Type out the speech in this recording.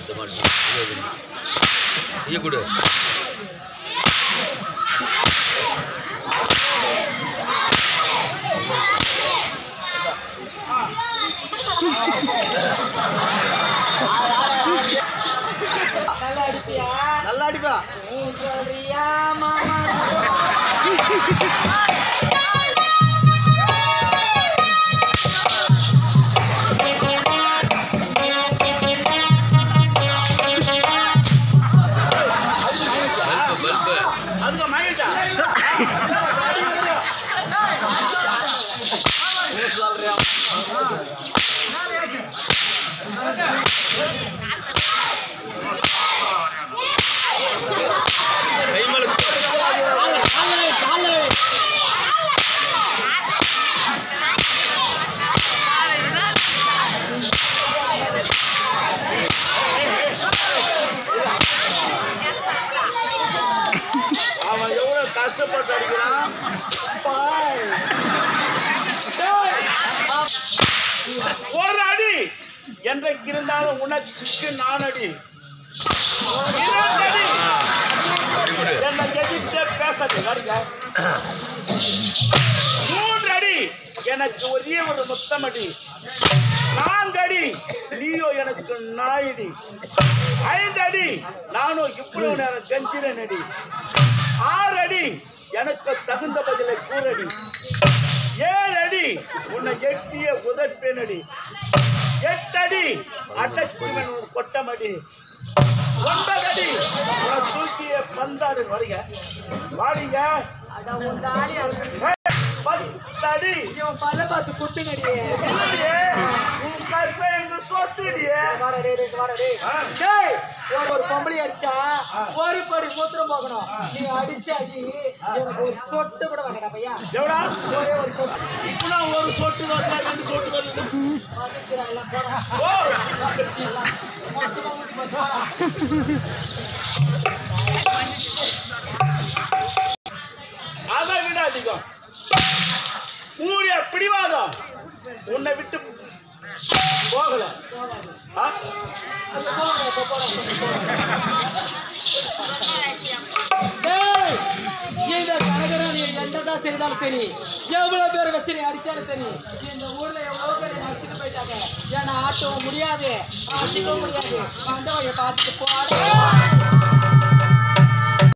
இந்த மாதிரி இது இது. இது கொடு நல்லா அடிப்பியா நல்லா அடிப்பா நீ சொல்றியா மாமா பல்பு பல்பு அதுக்கு மகிழ்ச்சா கை மேல அவன் எவ்வளவு கஷ்டப்பட்டு அடிக்கிறான் பாய். டேய். ஒரு அடி என்றைக்கு இருந்தாலும் உனக்கு நான் அடி இரண்டு அடி அப்படி கொடு என்னை எதிர்த்தே பேசாது வருங்க மூன்று அடி எனக்கு ஒரே ஒரு முத்தமடி நான்கு அடி நீயோ எனக்கு நாயடி ஐந்து அடி நானும் இவ்வளவு நேரம் கெஞ்சிரன் அடி ஆறு அடி எனக்கு தகுந்த பதிலை கூறடி ஏழு அடி உன்னை எட்டிய உதற்பேனடி எட்டு அடி அடக்குவன் உன் கொட்டமடி ஒன்பது அடி உன்னை தூக்கிய பந்தாடு வருக வாடிங்க அட உன் தாடி அறுத்து ஏய், பத்தடி இவன் பல்ல பார்த்து குட்டுங்கடியே இல்லையே, உன் கற்பை எங்க சொத்துடியே வாடா டேய் டேய் வாடா டேய் ஆ. டேய் ஒரு ஒரு பொம்பளை அடிச்சா ஒரு படி மூத்திரம் போகணும் நீ அடிச்ச அடி எனக்கு ஒரு சொட்டு கூட வாங்கடா பையா எவ்வளோ ஒரே ஒரு சொட்டு இப்போ நான் ஒரு சொட்டு வருதா ரெண்டு சொட்டு வருது வந்துச்சுடா எல்லாம் போடா ஓ வந்துச்சு எல்லாம் மொத்தமா ஊத்தி போச்சு போடா. அதை விட அதிகம் உன்னுடைய பிடிவாதம் உன்னை விட்டு போகல ஆ? அந்த போடா, இப்ப போடா, இப்ப போடா. டேய், இந்த கனகராணி என்னதான் செய்தாலும் சரி எவ்வளவு பேர் வச்சு நீ அடிச்சாலும் சரி இந்த ஊர்ல எவ்வளவு பேர் என்னை அடிச்சுட்டு போயிட்டாங்க ஏன்னா ஆட்டவும் முடியாது அடிக்கவும் முடியாது வந்தவங்க பார்த்துட்டு போட